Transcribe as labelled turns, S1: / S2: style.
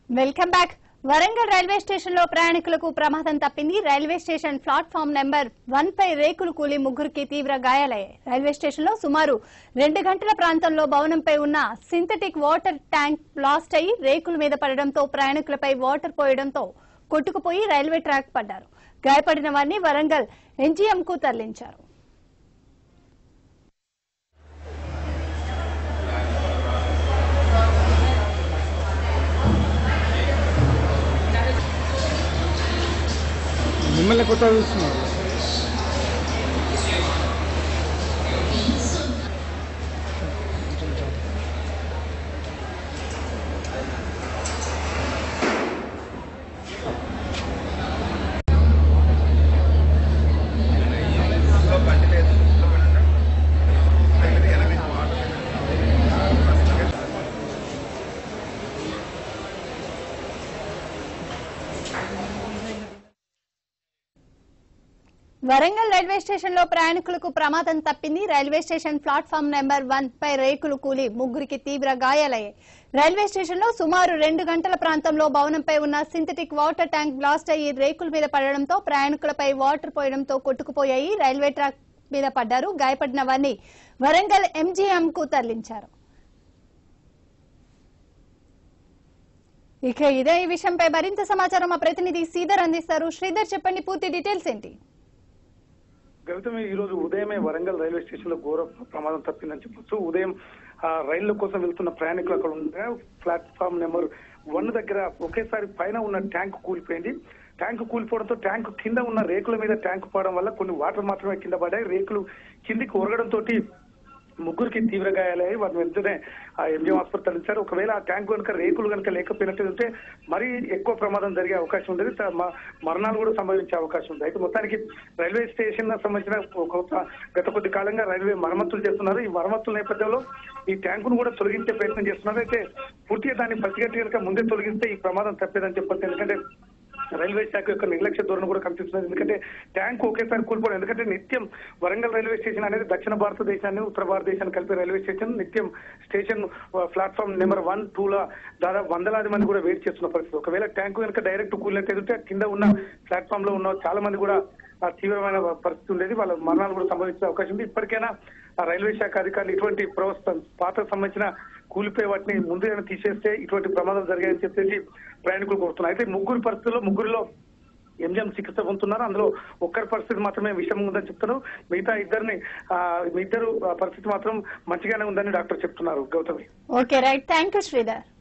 S1: welcome back Warangal railway station లో ప్రయాణికులకు ప్రమాదం తప్పింది railway station platform number one పై రేకులు కూలి ముగ్గురికి తీవ్ర గాయాలయ్యాయి రైల్వే స్టేషన్ లో సుమారు రెండు గంటల ప్రాంతంలో భవనంపై ఉన్న సింథటిక్ వాటర్ ట్యాంక్ బ్లాస్ట్ అయి రేకుల మీద పడడంతో ప్రయాణికులపై వాటర్ పోయడంతో కొట్టుకుపోయి రైల్వే ట్రాక్ పడ్డారు గాయపడిన వారిని వరంగల్ ఎన్జీఎం కు తరలించారు
S2: మిమ్మల్ని కొత్త చూస్తున్నారు
S1: వరంగల్ రైల్వే స్టేషన్ లో ప్రయాణికులకు ప్రమాదం తప్పింది railway station platform number one పై రేకులు కూలి ముగ్గురికి తీవ్ర గాయాలయ్యాయి రైల్వే స్టేషన్ లో సుమారు రెండు గంటల ప్రాంతంలో భవనంపై ఉన్న సింథటిక్ వాటర్ ట్యాంక్ బ్లాస్ట్ అయ్యి రేకుల మీద పడడంతో ప్రయాణికులపై వాటర్ పోయడంతో కొట్టుకుపోయాయి రైల్వే ట్రాక్ మీద పడ్డారు గాయపడిన వారిని వరంగల్ ఎంజీఎం కు తరలించారు ఇక ఇదే ఈ విషయంపై మరింత సమాచారం మా ప్రతినిధి శ్రీధర్ అందిస్తారు శ్రీధర్ చెప్పండి పూర్తి డీటెయిల్స్ ఏంటి
S3: గౌతమ్ ఈ రోజు ఉదయమే వరంగల్ రైల్వే స్టేషన్ లో ఘోర ప్రమాదం తప్పిందని చెప్పొచ్చు ఉదయం ఆ రైళ్ల కోసం వెళ్తున్న ప్రయాణికులు అక్కడ ఉండగా ప్లాట్ఫామ్ నెంబర్ వన్ దగ్గర ఒకేసారి పైన ఉన్న ట్యాంక్ కూలిపోయింది ట్యాంక్ కూలిపోవడంతో ట్యాంక్ కింద ఉన్న రేకుల మీద ట్యాంక్ పోవడం వల్ల కొన్ని వాటర్ మాత్రమే కింద పడ్డాయి రేకులు కిందికి ఒరగడంతో ముగ్గురికి తీవ్ర గాయాలయ్యాయి వారిని వెంటనే ఆ ఎంజిఎం ఆసుపత్రి తరలించారు ఒకవేళ ఆ ట్యాంక్ కనుక రేకులు కనుక లేకపోయినట్లయితే మరీ ఎక్కువ ప్రమాదం జరిగే అవకాశం ఉండేది త- మ- మరణాలు కూడా సంభవించే అవకాశం ఉంది అయితే మొత్తానికి రైల్వే స్టేషన్ సంబంధించిన ఒక- గత కొద్ది కాలంగా రైల్వే మరమ్మతులు చేస్తున్నారు ఈ మరమ్మతుల నేపథ్యంలో ఈ ట్యాంకును కూడా తొలగించే ప్రయత్నం చేస్తున్నారు అయితే పూర్తిగా దాన్ని పసిగట్టి కనుక ముందే తొలగిస్తే ఈ ప్రమాదం తప్పేదని చెప్పొచ్చు ఎందుకంటే రైల్వే శాఖ యొక్క నిర్లక్ష్య ధోరణి కూడా కనిపిస్తున్నది ఎందుకంటే ట్యాంక్ ఒకేసారి కూలిపోవడం ఎందుకంటే నిత్యం వరంగల్ రైల్వే స్టేషన్ అనేది దక్షిణ భారతదేశాన్ని ఉత్తర భారతదేశాన్ని కలిపే రైల్వే స్టేషన్ నిత్యం station platform number one two లా దాదాపు వందలాది మంది కూడా వెయిట్ చేస్తున్న పరిస్థితి ఒకవేళ ట్యాంక్ కనుక డైరెక్ట్ కూలినట్లయితే కింద ఉన్న ప్లాట్ఫామ్ లో ఉన్న చాలా మంది కూడా ఆ తీవ్రమైన పరిస్థితి ఉండేది వాళ్ళ మరణాలు కూడా సంభవించే అవకాశం ఉంది ఇప్పటికైనా ఆ రైల్వే శాఖ అధికారులు ఇటువంటి ప్రవస్థ పాత సంబంధించిన కూలిపోయే వాటిని ముందుగానే తీసేస్తే ఇటువంటి ప్రమాదాలు జరిగాయని చెప్పేసి ప్రయాణికులు కోరుతున్నారు అయితే ముగ్గురు పరిస్థితుల్లో ముగ్గురులో ఎంజిఎం చికిత్స పొందుతున్నారు అందులో ఒక్కరి పరిస్థితి మాత్రమే విషయం ఉందని చెప్తున్నారు మిగతా ఇద్దరిని ఆ, మీ ఇద్దరు ఆ, పరిస్థితి మాత్రం మంచిగానే ఉందని డాక్టర్ చెప్తున్నారు Gautami
S1: okay right thank you Sridhar